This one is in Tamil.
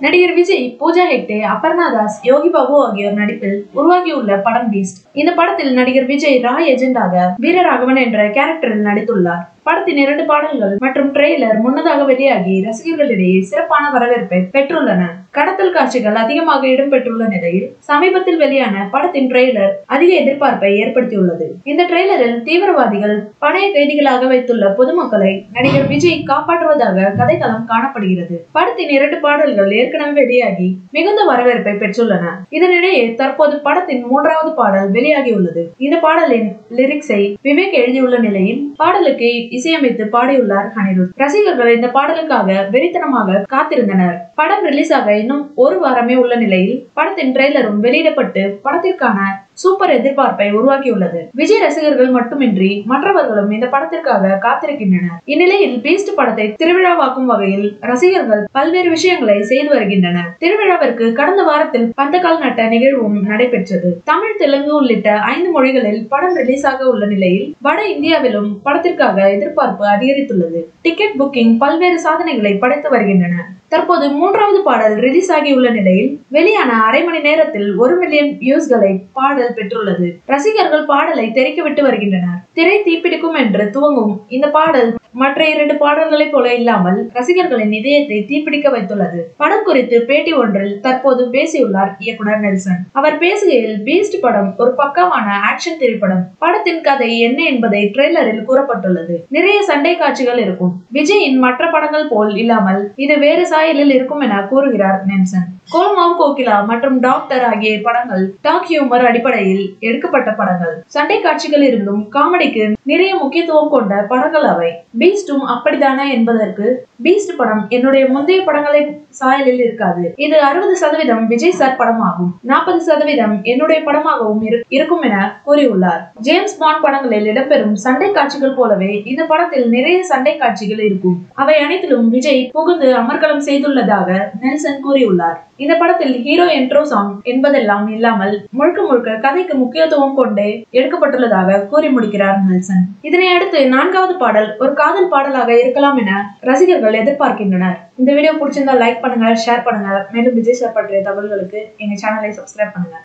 நடிகர் விஜய் பூஜா ஹெக்டே அபர்ணா தாஸ் யோகி பாபு ஆகியோர் நடிப்பில் உருவாகியுள்ள படம் பீஸ்ட் இந்த படத்தில் நடிகர் விஜய் ராய் ஏஜென்டாக வீரராகவன் என்ற கேரக்டரில் நடித்துள்ளார் படத்தின் இரண்டு பாடல்கள் மற்றும் ட்ரெய்லர் முன்னதாக வெளியாகி ரசிகர்களிடையே சிறப்பான வரவேற்பை பெற்றுள்ளன கடத்தல் காட்சிகள் அதிகமாக இடம்பெற்றுள்ள நிலையில் சமீபத்தில் வெளியான படத்தின் ட்ரெய்லர் அதிக எதிர்பார்ப்பை ஏற்படுத்தியுள்ளது இந்த ட்ரெய்லரில் தீவிரவாதிகள் பணைய கைதிகளாக வைத்துள்ள பொதுமக்களை நடிகர் விஜய் காப்பாற்றுவதாக கதைக்களம் காணப்படுகிறது படத்தின் இரண்டு பாடல்கள் ஏற்கனவே வெளியாகி மிகுந்த வரவேற்பை பெற்றுள்ளன இதனிடையே தற்போது படத்தின் மூன்றாவது பாடல் வெளியாகியுள்ளது இந்த பாடலின் லிரிக்ஸை விவேக் எழுதியுள்ள நிலையில் பாடலுக்கு இசையமைத்து பாடியுள்ளார் அனிருத் ரசிகர்கள் இந்த பாடலுக்காக வெறித்தனமாக காத்திருந்தனர் படம் ரிலீஸ் ஆக இன்னும் ஒரு வாரமே உள்ள நிலையில் படத்தின் ட்ரெய்லரும் வெளியிடப்பட்டு படத்திற்கான சூப்பர் எதிர்பார்ப்பை உருவாக்கியுள்ளது விஜய் ரசிகர்கள் மட்டுமின்றி மற்றவர்களும் இந்த படத்திற்காக காத்திருக்கின்றனர் இந்நிலையில் பீஸ்ட் படத்தை திருவிழாவாக்கும் வகையில் ரசிகர்கள் பல்வேறு விஷயங்களை செய்து வருகின்றனர் திருவிழாவிற்கு கடந்த வாரத்தில் பந்தக்கால் நட்ட நிகழ்வும் நடைபெற்றது தமிழ் தெலுங்கு உள்ளிட்ட ஐந்து மொழிகளில் படம் ரிலீஸ் ஆக உள்ள நிலையில் வட இந்தியாவிலும் படத்திற்காக எதிர்பார்ப்பு அதிகரித்துள்ளது டிக்கெட் புக்கிங் பல்வேறு சாதனைகளை படைத்து வருகின்றன தற்போது மூன்றாவது பாடல் ரிலீஸ் ஆகியுள்ள நிலையில் வெளியான அரை மணி நேரத்தில் ஒரு மில்லியன் வியூஸ்களை பாடல் பெற்றுள்ளது ரசிகர்கள் பாடலை தெரிக்கவிட்டு வருகின்றனர் திரை தீப்பிடிக்கும் என்று துவங்கும் இந்த பாடல் மற்ற இரண்டு பாடல்களைப் போல இல்லாமல் ரசிகர்களின் இதயத்தை தீப்பிடிக்க வைத்துள்ளது படம் குறித்து பேட்டி ஒன்றில் தற்போது பேசியுள்ளார் இயக்குனர் நெல்சன் அவர் பேசுகையில் பீஸ்ட் படம் ஒரு பக்கமான ஆக்ஷன் திரைப்படம் படத்தின் கதை என்ன என்பதை ட்ரெய்லரில் கூறப்பட்டுள்ளது நிறைய சண்டை காட்சிகள் இருக்கும் விஜயின் மற்ற படங்கள் போல் இல்லாமல் இது வேறு சாயலில் இருக்கும் என கூறுகிறார் நெல்சன் கோல்மாவ் கோகிலா மற்றும் டாக்டர் ஆகிய படங்கள் டாக் ஹியூமர் அடிப்படையில் எடுக்கப்பட்ட படங்கள் சண்டை காட்சிகள் இருந்தும் காமெடிக்கு நிறைய முக்கியத்துவம் கொண்ட படங்கள் அவை பீஸ்டும் அப்படித்தானே என்பதற்கு பீஸ்ட் படம் என்னுடைய முந்தைய படங்களை சாயலில் இருக்காது இது அறுபது சதவீதம் விஜய் சார் படமாகும் நாற்பது சதவீதம் என்னுடைய படமாகவும் இருக்கும் என கூறியுள்ளார் ஜேம்ஸ் பாண்ட் படங்களில் இடம்பெறும் சண்டை காட்சிகள் போலவே இந்த படத்தில் நிறைய சண்டை காட்சிகள் இருக்கும் அவை அனைத்திலும் விஜய் புகுந்து அமர்கலம் செய்துள்ளதாக நெல்சன் கூறியுள்ளார் இந்த படத்தில் ஹீரோ என்ட்ரோ சாங் என்பதெல்லாம் இல்லாமல் முழுக்க முழுக்க கதைக்கு முக்கியத்துவம் கொண்டே எடுக்கப்பட்டுள்ளதாக கூறி முடிக்கிறார் நெல்சன் இதனை அடுத்து நான்காவது பாடல் ஒரு காதல் பாடலாக இருக்கலாம் என ரசிகர்கள் எதிர்பார்க்கின்றனர் இந்த வீடியோ பிடிச்சிருந்தா லைக் பண்ணுங்க ஷேர் பண்ணுங்க மேலும் விஜய் சார் பற்றிய தகவல்களுக்கு எங்க சேனலை சப்ஸ்கிரைப் பண்ணுங்க